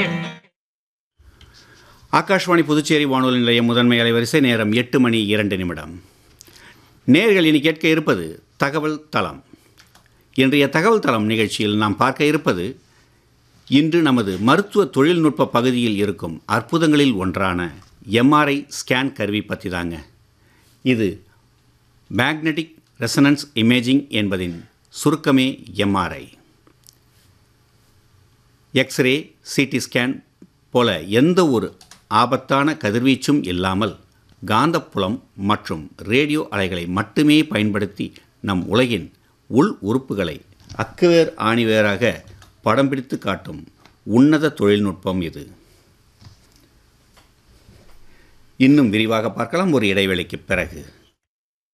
ஆகாஷ்வாணி புதுச்சேரி வானொலி நிலையம் முதன்மை அலைவரிசை நேரம் எட்டு மணி இரண்டு நிமிடம் நேர்கள் இனி கேட்க இருப்பது தகவல் தளம் இன்றைய தகவல் தளம் நிகழ்ச்சியில் நாம் பார்க்க இருப்பது இன்று நமது மருத்துவ தொழில்நுட்ப பகுதியில் இருக்கும் அற்புதங்களில் ஒன்றான எம்ஆர்ஐ ஸ்கேன் கருவி பற்றி தாங்க இது மேக்னெட்டிக் ரெசனன்ஸ் இமேஜிங் என்பதின் சுருக்கமே எம்ஆர்ஐ எக்ஸ்ரே சிடி ஸ்கேன் போல எந்த ஒரு ஆபத்தான கதிர்வீச்சும் இல்லாமல் காந்தப்புலம் மற்றும் ரேடியோ அலைகளை மட்டுமே பயன்படுத்தி நம் உலகின் உள் உறுப்புகளை அக்குவேர் ஆணிவேராக படம் பிடித்து காட்டும் உன்னத தொழில்நுட்பம் இது இன்னும் விரிவாக பார்க்கலாம் ஒரு இடைவேளைக்கு பிறகு